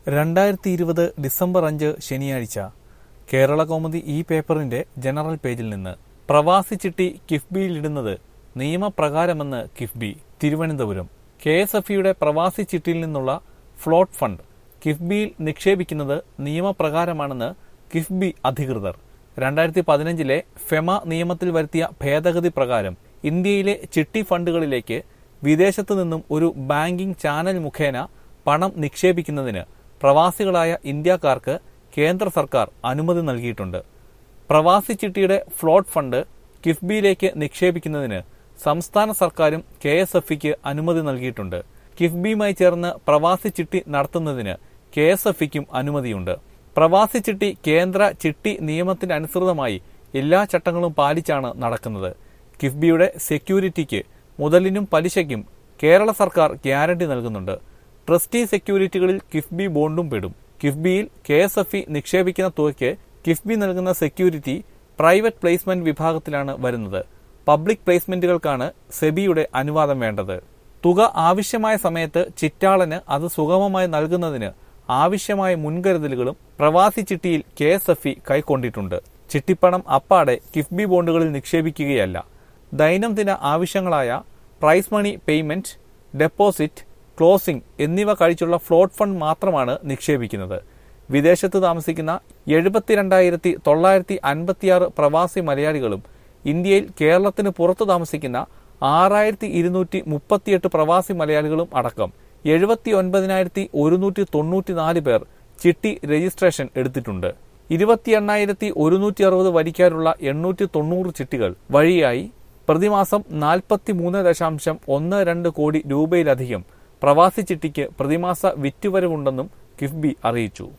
രണ്ടായിരത്തി ഇരുപത് ഡിസംബർ അഞ്ച് ശനിയാഴ്ച കേരള കൗമുദി ഈ പേപ്പറിന്റെ ജനറൽ പേജിൽ നിന്ന് പ്രവാസി ചിട്ടി കിഫ്ബിയിലിടുന്നത് നിയമപ്രകാരമെന്ന് KIIFB Thiruvananthapuram K S F ഇയുടെ പ്രവാസി ചിട്ടിയിൽ നിന്നുള്ള ഫ്ലോട്ട് ഫണ്ട് കിഫ്ബിയിൽ നിക്ഷേപിക്കുന്നത് നിയമപ്രകാരമാണെന്ന് കിഫ്ബി അധികൃതർ രണ്ടായിരത്തി പതിനഞ്ചിലെ ഫെമ നിയമത്തിൽ വരുത്തിയ ഭേദഗതി പ്രകാരം ഇന്ത്യയിലെ ചിട്ടി ഫണ്ടുകളിലേക്ക് വിദേശത്തു നിന്നും ഒരു ബാങ്കിംഗ് ചാനൽ മുഖേന പണം നിക്ഷേപിക്കുന്നതിന് പ്രവാസികളായ ഇന്ത്യക്കാർക്ക് കേന്ദ്ര സർക്കാർ അനുമതി നൽകിയിട്ടുണ്ട് പ്രവാസി ചിട്ടിയുടെ ഫ്ലോട്ട് ഫണ്ട് കിഫ്ബിയിലേക്ക് നിക്ഷേപിക്കുന്നതിന് സംസ്ഥാന സർക്കാരും കെ എസ് എഫ് ഇക്ക് അനുമതി നൽകിയിട്ടുണ്ട് കിഫ്ബിയുമായി ചേർന്ന് പ്രവാസി ചിട്ടി നടത്തുന്നതിന് കെ എസ് എഫ് ഇക്കും അനുമതിയുണ്ട് പ്രവാസി ചിട്ടി കേന്ദ്ര ചിട്ടി നിയമത്തിനനുസൃതമായി എല്ലാ ചട്ടങ്ങളും പാലിച്ചാണ് നടക്കുന്നത് കിഫ്ബിയുടെ സെക്യൂരിറ്റിക്ക് മുതലിനും പലിശയ്ക്കും കേരള സർക്കാർ ഗ്യാരണ്ടി നൽകുന്നുണ്ട് ട്രസ്റ്റി സെക്യൂരിറ്റികളിൽ കിഫ്ബി ബോണ്ടും പെടും കിഫ്ബിയിൽ കെ എസ് എഫ് ഇ നിക്ഷേപിക്കുന്ന തുകയ്ക്ക് കിഫ്ബി നൽകുന്ന സെക്യൂരിറ്റി പ്രൈവറ്റ് പ്ലേസ്മെന്റ് വിഭാഗത്തിലാണ് വരുന്നത് പബ്ലിക് പ്ലേസ്മെന്റുകൾക്കാണ് സെബിയുടെ അനുവാദം വേണ്ടത് തുക ആവശ്യമായ സമയത്ത് ചിറ്റാളന് അത് സുഗമമായി നൽകുന്നതിന് ആവശ്യമായ മുൻകരുതലുകളും പ്രവാസി ചിട്ടിയിൽ കെ എസ് എഫ് ഇ കൈക്കൊണ്ടിട്ടുണ്ട് ചിട്ടിപ്പണം അപ്പാടെ കിഫ്ബി ബോണ്ടുകളിൽ നിക്ഷേപിക്കുകയല്ല ദൈനംദിന ആവശ്യങ്ങളായ prize money payment deposit closing എന്നിവ കഴിച്ചുള്ള ഫ്ലോട്ട് ഫണ്ട് മാത്രമാണ് നിക്ഷേപിക്കുന്നത് വിദേശത്ത് താമസിക്കുന്ന എഴുപത്തിരണ്ടായിരത്തി തൊള്ളായിരത്തി അൻപത്തിയാറ് പ്രവാസി മലയാളികളും ഇന്ത്യയിൽ കേരളത്തിന് പുറത്തു താമസിക്കുന്ന ആറായിരത്തി ഇരുന്നൂറ്റി മുപ്പത്തിയെട്ട് പ്രവാസി മലയാളികളും അടക്കം എഴുപത്തി ഒൻപതിനായിരത്തി ഒരുന്നൂറ്റി തൊണ്ണൂറ്റിനാല് പേർ ചിട്ടി രജിസ്ട്രേഷൻ എടുത്തിട്ടുണ്ട് ഇരുപത്തി എണ്ണായിരത്തി ഒരുന്നൂറ്റി അറുപത് വരിക്കാനുള്ള എണ്ണൂറ്റി തൊണ്ണൂറ് ചിട്ടികൾ വഴിയായി പ്രതിമാസം നാൽപ്പത്തി മൂന്ന് ദശാംശം ഒന്ന് രണ്ട് കോടി രൂപയിലധികം പ്രവാസി ചിട്ടിക്ക് പ്രതിമാസ വിറ്റുവരവുണ്ടെന്നും കിഫ്ബി അറിയിച്ചു